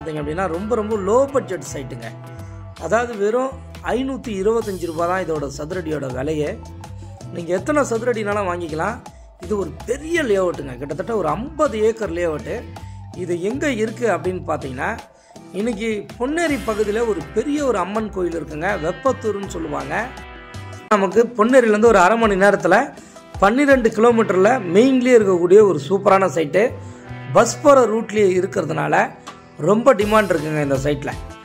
பார்த்தீங்க அப்படின்னா ரொம்ப ரொம்ப லோ பட்ஜெட் சைட்டுங்க அதாவது வெறும் ஐநூற்றி இருபத்தஞ்சி ரூபா தான் இதோட சதுரடியோட விலையே நீங்கள் எத்தனை சதுரடினாலும் வாங்கிக்கலாம் இது ஒரு பெரிய லேஅவுட்டுங்க கிட்டத்தட்ட ஒரு ஐம்பது ஏக்கர் லேஅவுட்டு இது எங்கே இருக்குது அப்படின்னு பார்த்தீங்கன்னா இன்னைக்கு பொன்னேரி பகுதியில் ஒரு பெரிய ஒரு அம்மன் கோயில் இருக்குங்க வெப்பத்தூர்னு சொல்லுவாங்க நமக்கு பொன்னேரியிலேருந்து ஒரு அரை மணி நேரத்தில் பன்னிரெண்டு கிலோமீட்டரில் மெயின்லேயே இருக்கக்கூடிய ஒரு சூப்பரான சைட்டு பஸ் போகிற ரூட்லேயே இருக்கிறதுனால ரொம்ப டிமாண்ட் இருக்குங்க இந்த சைட்டில்